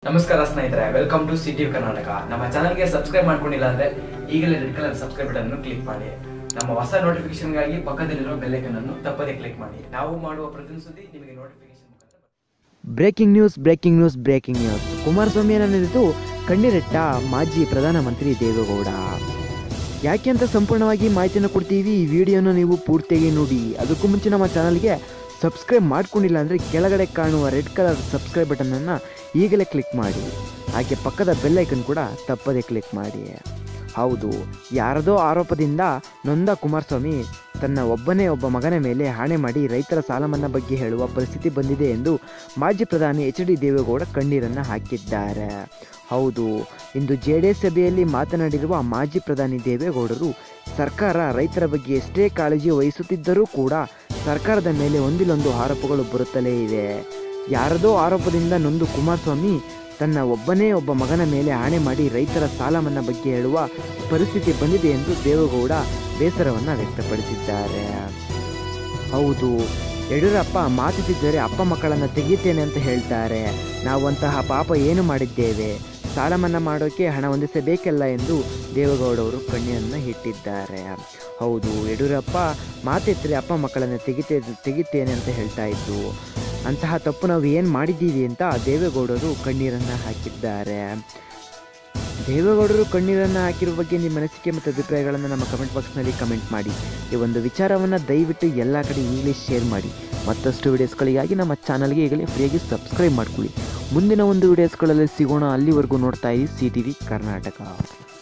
ನಮಸ್ಕಾರ ಸ್ನೇಹಿತರೆ welcome to city Karnataka ನಮ್ಮ ಚಾನಲ್ಗೆ ಸಬ್ಸ್ಕ್ರೈಬ್ ಮಾಡ್ಕೊಂಡಿಲ್ಲ ಅಂದ್ರೆ ಈಗಲೇ ರೆಡ್ ಕಲರ್ ಸಬ್ಸ್ಕ್ರೈಬ್ ಬಟನ್ ಅನ್ನು ಕ್ಲಿಕ್ ಮಾಡಿ ನಮ್ಮ ಹೊಸ ನೋಟಿಫಿಕೇಶನ್ಗಾಗಿ ಪಕ್ಕದಲ್ಲಿರೋ ಬೆಲ್ ಐಕನ್ ಅನ್ನು ತಪ್ಪದೇ ಕ್ಲಿಕ್ ಮಾಡಿ ನಾವು ಮಾಡುವ ಪ್ರತಿಯೊಂದು ಸುದ್ದಿ ನಿಮಗೆ ನೋಟಿಫಿಕೇಶನ್ ಮುಖಾಂತರ breaking news breaking news breaking news ಕುಮಾರಸ್ವಾಮಿಯನ್ನು ನೆನೆದು ಕಣ್ಣೀರಿಟ್ಟ ಮಾಜಿ ಪ್ರಧಾನಮಂತ್ರಿ ದೇವೇಗೌಡ ಯಾಕೆ ಅಂತ ಸಂಪೂರ್ಣವಾಗಿ ಮಾಹಿತಿಯನ್ನು ಕೊಡ್ತೀವಿ ಈ ವಿಡಿಯೋನ ನೀವು ಪೂರ್ತಿಯಾಗಿ ನೋಡಿ ಅದಕ್ಕೂ ಮುಂಚೆ ನಮ್ಮ ಚಾನಲ್ಗೆ ಸಬ್ಸ್ಕ್ರೈಬ್ ಮಾಡ್ಕೊಂಡಿಲ್ಲ ಅಂದರೆ ಕೆಳಗಡೆ ಕಾಣುವ ರೆಡ್ ಕಲರ್ ಸಬ್ಸ್ಕ್ರೈಬ್ ಬಟನನ್ನು ಈಗಲೇ ಕ್ಲಿಕ್ ಮಾಡಿ ಹಾಗೆ ಪಕ್ಕದ ಬೆಲ್ ಐಕನ್ ಕೂಡ ತಪ್ಪದೇ ಕ್ಲಿಕ್ ಮಾಡಿ ಹೌದು ಯಾರದೋ ಆರೋಪದಿಂದ ನೊಂದ ಕುಮಾರಸ್ವಾಮಿ ತನ್ನ ಒಬ್ಬನೇ ಒಬ್ಬ ಮಗನ ಮೇಲೆ ಹಾಣೆ ಮಾಡಿ ರೈತರ ಸಾಲ ಮನ್ನಾ ಬಗ್ಗೆ ಹೇಳುವ ಪರಿಸ್ಥಿತಿ ಬಂದಿದೆ ಎಂದು ಮಾಜಿ ಪ್ರಧಾನಿ ಎಚ್ ಡಿ ದೇವೇಗೌಡ ಕಣ್ಣೀರನ್ನು ಹಾಕಿದ್ದಾರೆ ಹೌದು ಇಂದು ಜೆ ಡಿ ಎಸ್ ಸಭೆಯಲ್ಲಿ ಮಾತನಾಡಿರುವ ಮಾಜಿ ಪ್ರಧಾನಿ ದೇವೇಗೌಡರು ಸರ್ಕಾರ ರೈತರ ಬಗ್ಗೆ ಎಷ್ಟೇ ಕಾಳಜಿ ವಹಿಸುತ್ತಿದ್ದರೂ ಕೂಡ ಸರ್ಕಾರದ ಮೇಲೆ ಒಂದಿಲ್ಲೊಂದು ಆರೋಪಗಳು ಬರುತ್ತಲೇ ಇವೆ ಯಾರದೋ ಆರೋಪದಿಂದ ನೊಂದು ಕುಮಾರಸ್ವಾಮಿ ತನ್ನ ಒಬ್ಬನೇ ಒಬ್ಬ ಮಗನ ಮೇಲೆ ಆಣೆ ಮಾಡಿ ರೈತರ ಸಾಲ ಮನ್ನಾ ಬಗ್ಗೆ ಹೇಳುವ ಪರಿಸ್ಥಿತಿ ಬಂದಿದೆ ಎಂದು ದೇವೇಗೌಡ ಬೇಸರವನ್ನು ವ್ಯಕ್ತಪಡಿಸಿದ್ದಾರೆ ಹೌದು ಯಡಿಯೂರಪ್ಪ ಮಾತಿದ್ದರೆ ಅಪ್ಪ ಮಕ್ಕಳನ್ನು ತೆಗೀತೇನೆ ಅಂತ ಹೇಳ್ತಾರೆ ನಾವು ಅಂತಹ ಪಾಪ ಏನು ಮಾಡಿದ್ದೇವೆ ಸಾಲ ಮನ್ನಾ ಮಾಡೋಕೆ ಹಣ ಹೊಂದಿಸಬೇಕಲ್ಲ ಎಂದು ದೇವೇಗೌಡವರು ಕಣ್ಣೀರನ್ನು ಇಟ್ಟಿದ್ದಾರೆ ಹೌದು ಯಡಿಯೂರಪ್ಪ ಮಾತೆತ್ತರೆ ಅಪ್ಪ ಮಕ್ಕಳನ್ನು ತೆಗಿತೇ ತೆಗಿತೇನೆ ಅಂತ ಹೇಳ್ತಾ ಇದ್ದು ಅಂತಹ ತಪ್ಪು ನಾವು ಏನು ಮಾಡಿದ್ದೀವಿ ಅಂತ ದೇವೇಗೌಡರು ಕಣ್ಣೀರನ್ನು ಹಾಕಿದ್ದಾರೆ ದೇವೇಗೌಡರು ಕಣ್ಣೀರನ್ನು ಹಾಕಿರುವ ಬಗ್ಗೆ ನಿಮ್ಮ ಅನಿಸಿಕೆ ಮತ್ತು ಅಭಿಪ್ರಾಯಗಳನ್ನು ನಮ್ಮ ಕಮೆಂಟ್ ಬಾಕ್ಸ್ನಲ್ಲಿ ಕಮೆಂಟ್ ಮಾಡಿ ಈ ಒಂದು ವಿಚಾರವನ್ನು ದಯವಿಟ್ಟು ಎಲ್ಲ ಕಡೆ ಇಂಗ್ಲೀಷ್ ಶೇರ್ ಮಾಡಿ ಮತ್ತಷ್ಟು ವಿಡಿಯೋಸ್ಗಳಿಗಾಗಿ ನಮ್ಮ ಚಾನಲ್ಗೆ ಈಗಲೇ ಫ್ರೀಯಾಗಿ ಸಬ್ಸ್ಕ್ರೈಬ್ ಮಾಡ್ಕೊಳ್ಳಿ ಮುಂದಿನ ಒಂದು ವಿಡಿಯೋಸ್ಗಳಲ್ಲಿ ಸಿಗೋಣ ಅಲ್ಲಿವರೆಗೂ ನೋಡ್ತಾ ಇರಿ ಸಿ ಟಿ ವಿ ಕರ್ನಾಟಕ